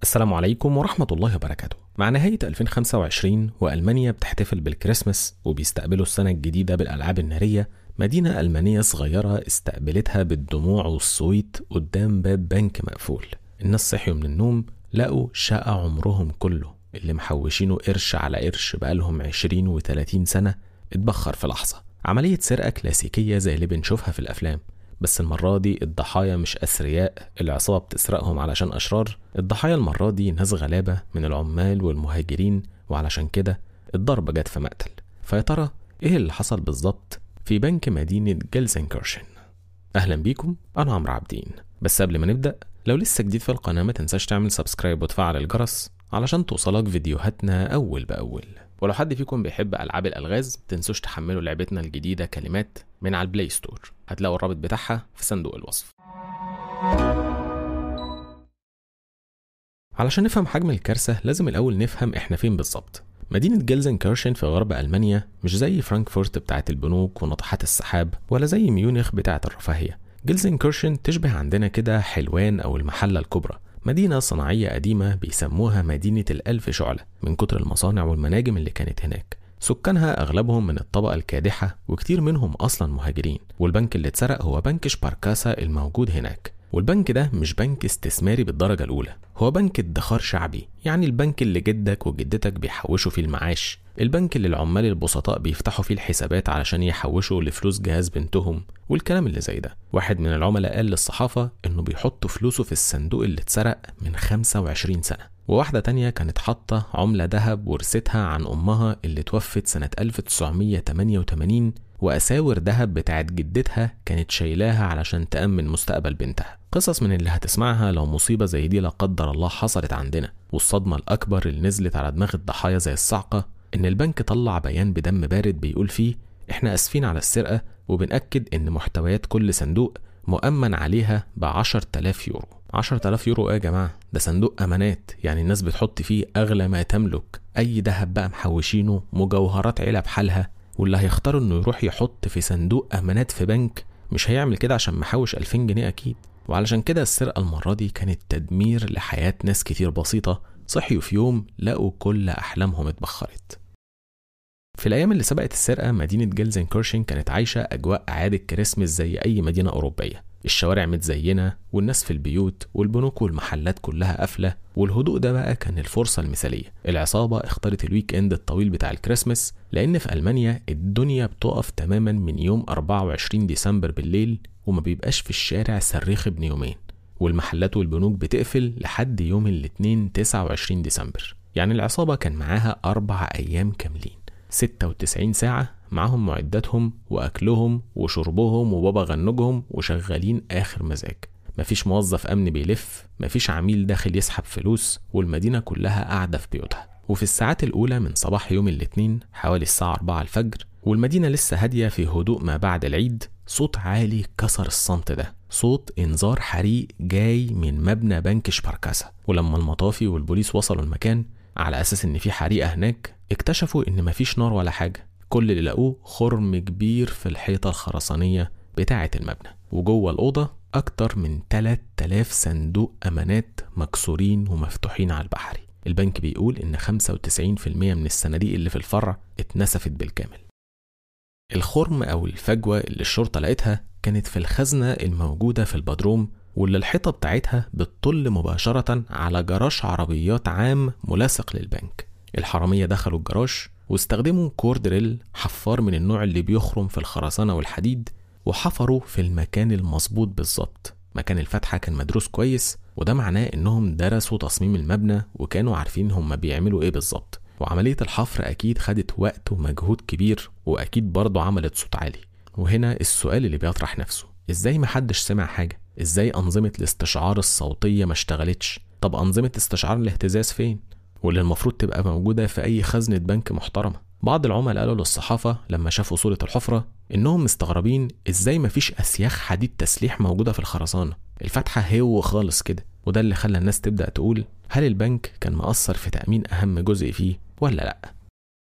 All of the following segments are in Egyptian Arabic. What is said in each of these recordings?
السلام عليكم ورحمة الله وبركاته مع نهاية 2025 وألمانيا بتحتفل بالكريسماس وبيستقبلوا السنة الجديدة بالألعاب النارية مدينة ألمانية صغيرة استقبلتها بالدموع والصويت قدام باب بنك مقفول الناس صحيوا من النوم لقوا شقة عمرهم كله اللي محوشينه قرش على قرش بقالهم 20 و30 سنة اتبخر في لحظة عملية سرقة كلاسيكية زي اللي بنشوفها في الأفلام بس المرة دي الضحايا مش أثرياء العصابة بتسرقهم علشان أشرار الضحايا المرة دي ناس غلابة من العمال والمهاجرين وعلشان كده الضربة جت في مقتل فيا ترى إيه اللي حصل بالظبط في بنك مدينة جلزنكرشن أهلا بيكم أنا عمرو عابدين بس قبل ما نبدأ لو لسه جديد في القناة ما تنساش تعمل سبسكرايب وتفعل الجرس علشان توصلك فيديوهاتنا أول بأول ولو حد فيكم بيحب ألعاب الألغاز تنسوش تحملوا لعبتنا الجديدة كلمات من على البلاي ستور هتلاقوا الرابط بتاعها في صندوق الوصف علشان نفهم حجم الكارثة لازم الأول نفهم إحنا فين بالظبط مدينة جلزنكيرشن في غرب ألمانيا مش زي فرانكفورت بتاعت البنوك وناطحات السحاب ولا زي ميونخ بتاعت الرفاهية جلزنكيرشن تشبه عندنا كده حلوان أو المحلة الكبرى مدينة صناعية قديمة بيسموها مدينة الألف شعلة من كتر المصانع والمناجم اللي كانت هناك سكانها أغلبهم من الطبقة الكادحة وكتير منهم أصلا مهاجرين والبنك اللي اتسرق هو بنك شباركاسا الموجود هناك والبنك ده مش بنك استثماري بالدرجة الأولى هو بنك ادخار شعبي يعني البنك اللي جدك وجدتك بيحوشوا فيه المعاش البنك اللي العمال البسطاء بيفتحوا فيه الحسابات علشان يحوشوا لفلوس جهاز بنتهم والكلام اللي زي ده واحد من العملاء قال للصحافة انه بيحط فلوسه في الصندوق اللي اتسرق من 25 سنة وواحدة تانية كانت حاطة عملة ذهب ورثتها عن أمها اللي توفت سنة 1988 وأساور ذهب بتاعت جدتها كانت شايلاها علشان تأمن مستقبل بنتها قصص من اللي هتسمعها لو مصيبة زي دي لا قدر الله حصلت عندنا والصدمة الأكبر اللي نزلت على دماغ الضحايا زي الصعقة إن البنك طلع بيان بدم بارد بيقول فيه إحنا آسفين على السرقة وبنأكد إن محتويات كل صندوق مؤمن عليها ب 10000 يورو 10000 يورو ايه يا جماعة ده صندوق أمانات يعني الناس بتحط فيه أغلى ما تملك أي دهب بقى محوشينه مجوهرات عيلة بحالها واللي هيختار إنه يروح يحط في صندوق أمانات في بنك مش هيعمل كده عشان محوش 2000 جنيه أكيد وعلشان كده السرقة المرة دي كانت تدمير لحياة ناس كتير بسيطة صحيوا في يوم لقوا كل أحلامهم اتبخرت في الأيام اللي سبقت السرقة مدينة جيلزنكيرشن كانت عايشة أجواء أعياد الكريسماس زي أي مدينة أوروبية الشوارع متزينة والناس في البيوت والبنوك والمحلات كلها قافلة والهدوء ده بقى كان الفرصة المثالية العصابة اختارت الويك اند الطويل بتاع الكريسماس لأن في ألمانيا الدنيا بتقف تماما من يوم 24 ديسمبر بالليل وما بيبقاش في الشارع صريخ ابن يومين والمحلات والبنوك بتقفل لحد يوم الاثنين 29 ديسمبر يعني العصابة كان معاها أربع أيام كاملين 96 ساعة معاهم معداتهم وأكلهم وشربهم وبابا غنجهم وشغالين آخر مزاج مفيش موظف أمن بيلف مفيش عميل داخل يسحب فلوس والمدينة كلها قاعدة في بيوتها وفي الساعات الأولى من صباح يوم الاثنين حوالي الساعة 4 الفجر والمدينة لسه هادية في هدوء ما بعد العيد صوت عالي كسر الصمت ده صوت انذار حريق جاي من مبنى بنك شباركاسا ولما المطافي والبوليس وصلوا المكان على أساس إن في حريقة هناك اكتشفوا إن مفيش نار ولا حاجة كل اللي لقوه خرم كبير في الحيطة الخرسانية بتاعة المبنى وجوه الأوضة أكتر من 3000 صندوق أمانات مكسورين ومفتوحين على البحري البنك بيقول إن 95% من الصناديق اللي في الفرع اتنسفت بالكامل الخرم أو الفجوة اللي الشرطة لقيتها كانت في الخزنة الموجودة في البدروم واللي الحيطة بتاعتها بتطل مباشرة على جراج عربيات عام ملاصق للبنك الحرامية دخلوا الجراج واستخدموا كوردريل حفار من النوع اللي بيخرم في الخرسانة والحديد وحفروا في المكان المظبوط بالظبط مكان الفتحة كان مدروس كويس وده معناه انهم درسوا تصميم المبنى وكانوا عارفين هم بيعملوا ايه بالظبط وعملية الحفر أكيد خدت وقت ومجهود كبير وأكيد برضه عملت صوت عالي وهنا السؤال اللي بيطرح نفسه إزاي محدش سمع حاجة؟ إزاي أنظمة الاستشعار الصوتية ما اشتغلتش؟ طب أنظمة استشعار الاهتزاز فين؟ واللي المفروض تبقى موجودة في أي خزنة بنك محترمة بعض العملاء قالوا للصحافة لما شافوا صورة الحفرة إنهم مستغربين إزاي مفيش أسياخ حديد تسليح موجودة في الخرسانة الفتحة هو خالص كده وده اللي خلى الناس تبدأ تقول هل البنك كان مقصر في تأمين أهم جزء فيه ولا لأ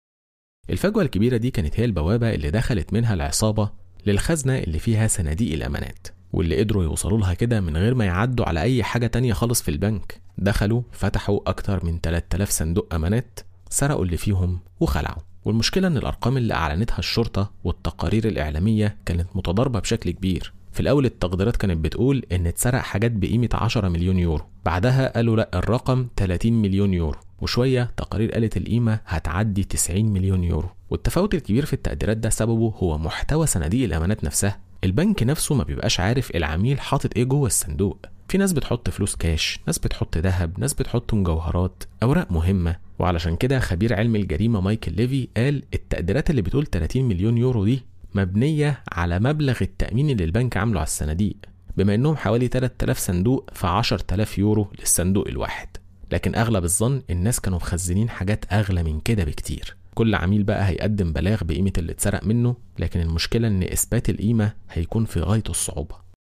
الفجوة الكبيرة دي كانت هي البوابة اللي دخلت منها العصابة للخزنة اللي فيها صناديق الأمانات واللي قدروا يوصلوا لها كده من غير ما يعدوا على أي حاجة تانية خالص في البنك دخلوا فتحوا أكتر من 3000 صندوق أمانات سرقوا اللي فيهم وخلعوا والمشكلة إن الأرقام اللي أعلنتها الشرطة والتقارير الإعلامية كانت متضاربة بشكل كبير في الأول التقديرات كانت بتقول إن اتسرق حاجات بقيمة 10 مليون يورو بعدها قالوا لأ الرقم 30 مليون يورو وشوية تقارير قالت القيمة هتعدي 90 مليون يورو والتفاوت الكبير في التقديرات ده سببه هو محتوى صناديق الأمانات نفسها البنك نفسه ما بيبقاش عارف العميل حاطط ايه جوه الصندوق في ناس بتحط فلوس كاش ناس بتحط ذهب ناس بتحط مجوهرات اوراق مهمه وعلشان كده خبير علم الجريمه مايكل ليفي قال التقديرات اللي بتقول 30 مليون يورو دي مبنيه على مبلغ التامين اللي البنك عامله على الصناديق بما انهم حوالي 3000 صندوق ف 10000 يورو للصندوق الواحد لكن اغلب الظن الناس كانوا مخزنين حاجات اغلى من كده بكتير كل عميل بقى هيقدم بلاغ بقيمة اللي اتسرق منه لكن المشكلة إن إثبات القيمة هيكون في غاية الصعوبة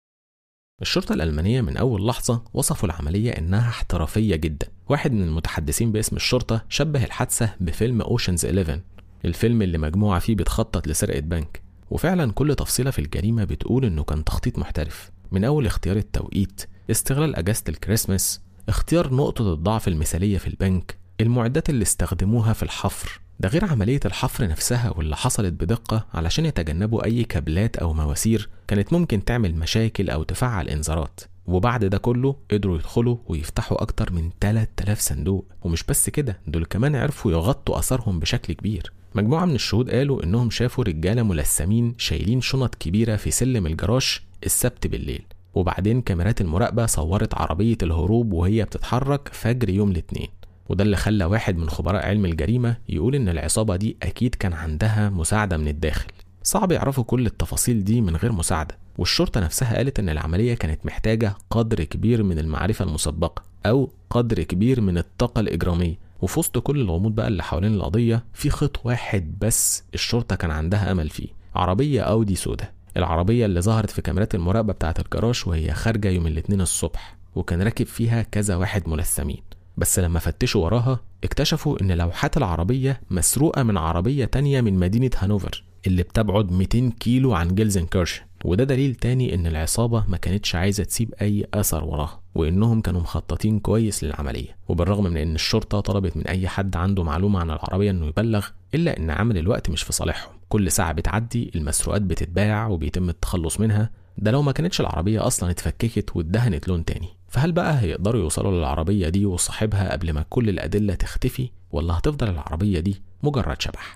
الشرطة الألمانية من أول لحظة وصفوا العملية إنها احترافية جدا واحد من المتحدثين باسم الشرطة شبه الحادثة بفيلم أوشنز 11 الفيلم اللي مجموعة فيه بتخطط لسرقة بنك وفعلا كل تفصيلة في الجريمة بتقول إنه كان تخطيط محترف من أول اختيار التوقيت استغلال أجازة الكريسماس اختيار نقطة الضعف المثالية في البنك المعدات اللي استخدموها في الحفر ده غير عملية الحفر نفسها واللي حصلت بدقة علشان يتجنبوا أي كابلات أو مواسير كانت ممكن تعمل مشاكل أو تفعل إنذارات وبعد ده كله قدروا يدخلوا ويفتحوا أكتر من 3000 صندوق ومش بس كده دول كمان عرفوا يغطوا أثرهم بشكل كبير مجموعة من الشهود قالوا إنهم شافوا رجالة ملثمين شايلين شنط كبيرة في سلم الجراج السبت بالليل وبعدين كاميرات المراقبة صورت عربية الهروب وهي بتتحرك فجر يوم الاثنين وده اللي خلى واحد من خبراء علم الجريمة يقول إن العصابة دي أكيد كان عندها مساعدة من الداخل صعب يعرفوا كل التفاصيل دي من غير مساعدة والشرطة نفسها قالت إن العملية كانت محتاجة قدر كبير من المعرفة المسبقة أو قدر كبير من الطاقة الإجرامية وفي وسط كل الغموض بقى اللي حوالين القضية في خط واحد بس الشرطة كان عندها أمل فيه عربية أودي سودا العربية اللي ظهرت في كاميرات المراقبة بتاعة الجراج وهي خارجة يوم الاثنين الصبح وكان راكب فيها كذا واحد ملثمين بس لما فتشوا وراها اكتشفوا ان لوحات العربية مسروقة من عربية تانية من مدينة هانوفر اللي بتبعد 200 كيلو عن جيلزنكيرشن وده دليل تاني ان العصابة ما كانتش عايزة تسيب اي اثر وراها وانهم كانوا مخططين كويس للعملية وبالرغم من ان الشرطة طلبت من اي حد عنده معلومة عن العربية انه يبلغ الا ان عمل الوقت مش في صالحهم كل ساعة بتعدي المسروقات بتتباع وبيتم التخلص منها ده لو ما كانتش العربية أصلا اتفككت واتدهنت لون تاني فهل بقى هيقدروا يوصلوا للعربية دي وصاحبها قبل ما كل الأدلة تختفي ولا هتفضل العربية دي مجرد شبح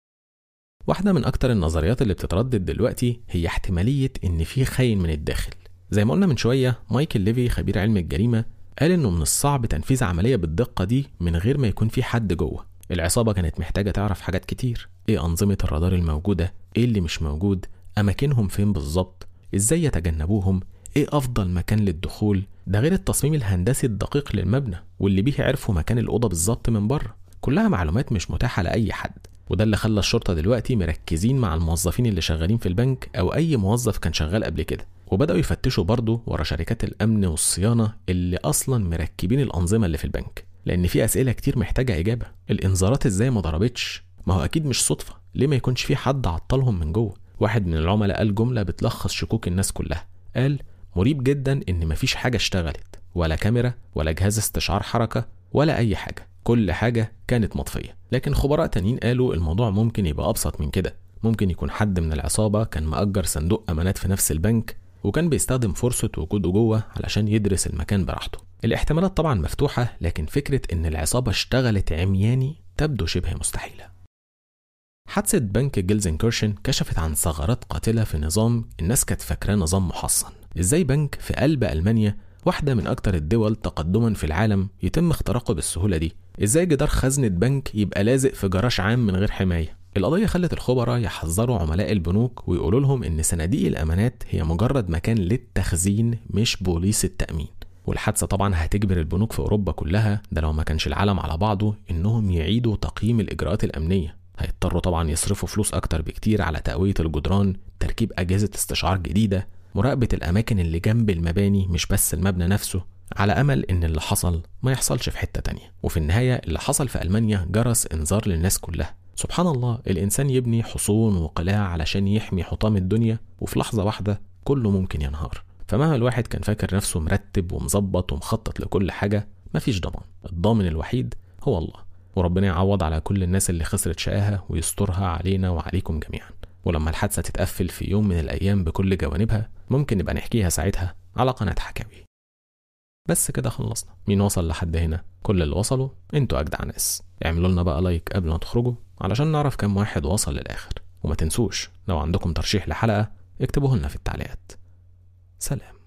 واحدة من أكتر النظريات اللي بتتردد دلوقتي هي احتمالية إن في خاين من الداخل زي ما قلنا من شوية مايكل ليفي خبير علم الجريمة قال إنه من الصعب تنفيذ عملية بالدقة دي من غير ما يكون في حد جوه العصابة كانت محتاجة تعرف حاجات كتير إيه أنظمة الرادار الموجودة إيه اللي مش موجود أماكنهم فين بالظبط إزاي يتجنبوهم إيه أفضل مكان للدخول ده غير التصميم الهندسي الدقيق للمبنى واللي بيه عرفوا مكان الأوضة بالظبط من بره كلها معلومات مش متاحة لأي حد وده اللي خلى الشرطة دلوقتي مركزين مع الموظفين اللي شغالين في البنك أو أي موظف كان شغال قبل كده وبدأوا يفتشوا برضه ورا شركات الأمن والصيانة اللي أصلا مركبين الأنظمة اللي في البنك لأن في أسئلة كتير محتاجة إجابة الإنذارات إزاي ما ضربتش ما هو أكيد مش صدفة ليه ما يكونش في حد عطلهم من جوه واحد من العملاء قال جملة بتلخص شكوك الناس كلها قال مريب جدا إن مفيش حاجة اشتغلت ولا كاميرا ولا جهاز استشعار حركة ولا أي حاجة كل حاجة كانت مطفية لكن خبراء تانيين قالوا الموضوع ممكن يبقى أبسط من كده ممكن يكون حد من العصابة كان مأجر صندوق أمانات في نفس البنك وكان بيستخدم فرصة وجوده جوه علشان يدرس المكان براحته الاحتمالات طبعا مفتوحة لكن فكرة إن العصابة اشتغلت عمياني تبدو شبه مستحيلة حادثة بنك جيلزنكيرشن كشفت عن ثغرات قاتلة في نظام الناس كانت فاكراه نظام محصن ازاي بنك في قلب ألمانيا واحدة من أكتر الدول تقدما في العالم يتم اختراقه بالسهولة دي ازاي جدار خزنة بنك يبقى لازق في جراج عام من غير حماية القضية خلت الخبراء يحذروا عملاء البنوك ويقولوا لهم إن صناديق الأمانات هي مجرد مكان للتخزين مش بوليس التأمين والحادثة طبعا هتجبر البنوك في أوروبا كلها ده لو ما كانش العالم على بعضه إنهم يعيدوا تقييم الإجراءات الأمنية هيضطروا طبعا يصرفوا فلوس أكتر بكتير على تقوية الجدران تركيب أجهزة استشعار جديدة مراقبة الأماكن اللي جنب المباني مش بس المبنى نفسه على أمل إن اللي حصل ما يحصلش في حتة تانية وفي النهاية اللي حصل في ألمانيا جرس إنذار للناس كلها سبحان الله الإنسان يبني حصون وقلاع علشان يحمي حطام الدنيا وفي لحظة واحدة كله ممكن ينهار فمهما الواحد كان فاكر نفسه مرتب ومظبط ومخطط لكل حاجة مفيش ضمان الضامن الوحيد هو الله وربنا يعوض على كل الناس اللي خسرت شقاها ويسترها علينا وعليكم جميعا ولما الحادثة تتقفل في يوم من الأيام بكل جوانبها ممكن نبقى نحكيها ساعتها على قناة حكاوي بس كده خلصنا مين وصل لحد هنا كل اللي وصلوا انتوا أجدع ناس اعملوا لنا بقى لايك قبل ما تخرجوا علشان نعرف كم واحد وصل للآخر وما تنسوش لو عندكم ترشيح لحلقة اكتبوه لنا في التعليقات سلام